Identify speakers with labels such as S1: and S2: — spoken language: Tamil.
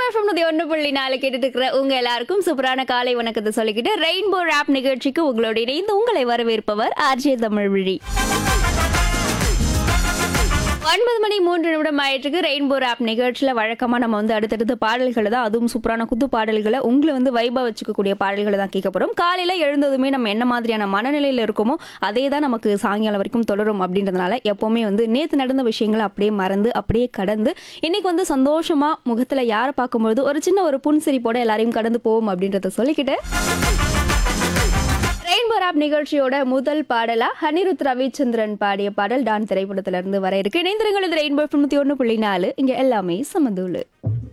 S1: எஃப்எம் நூத்தி ஒன்று புள்ளி நாலு கேட்டுட்டு இருக்கிற உங்க எல்லாருக்கும் சூப்பரான காலை வணக்கத்தை சொல்லிக்கிட்டு ரெயின்போ ராப் நிகழ்ச்சிக்கு உங்களோட இணைந்து உங்களை வரவேற்பவர் ஆர்ஜே தமிழ் விழி ஒன்பது மணி மூன்று நிமிடம் ஆயிட்டுருக்கு ரெயின்போ ராப் நிகழ்ச்சியில் வழக்கமாக நம்ம வந்து அடுத்தடுத்த பாடல்களை தான் அதுவும் சூப்பரான குத்து பாடல்களை உங்களை வந்து வைபா வச்சுக்கக்கூடிய பாடல்களை தான் கேட்க போகிறோம் காலையில் எழுந்ததுமே நம்ம என்ன மாதிரியான மனநிலையில் இருக்கோமோ அதே தான் நமக்கு சாயங்காலம் வரைக்கும் தொடரும் அப்படின்றதுனால எப்போவுமே வந்து நேற்று நடந்த விஷயங்களை அப்படியே மறந்து அப்படியே கடந்து இன்னைக்கு வந்து சந்தோஷமா முகத்தில் யாரை பார்க்கும்பொழுது ஒரு சின்ன ஒரு புன்சிரிப்போட எல்லாரையும் கடந்து போவோம் அப்படின்றத சொல்லிக்கிட்டு ரெயின்போ ராப் நிகழ்ச்சியோட முதல் பாடலா ஹனிருத் ரவிச்சந்திரன் பாடிய பாடல் டான் திரைப்படத்துல இருந்து வர இருக்கு இணைந்திருங்கள் இது ரெயின்போ தொண்ணூத்தி ஒன்று புள்ளி நாலு இங்க எல்லாமே சமந்துள்ளு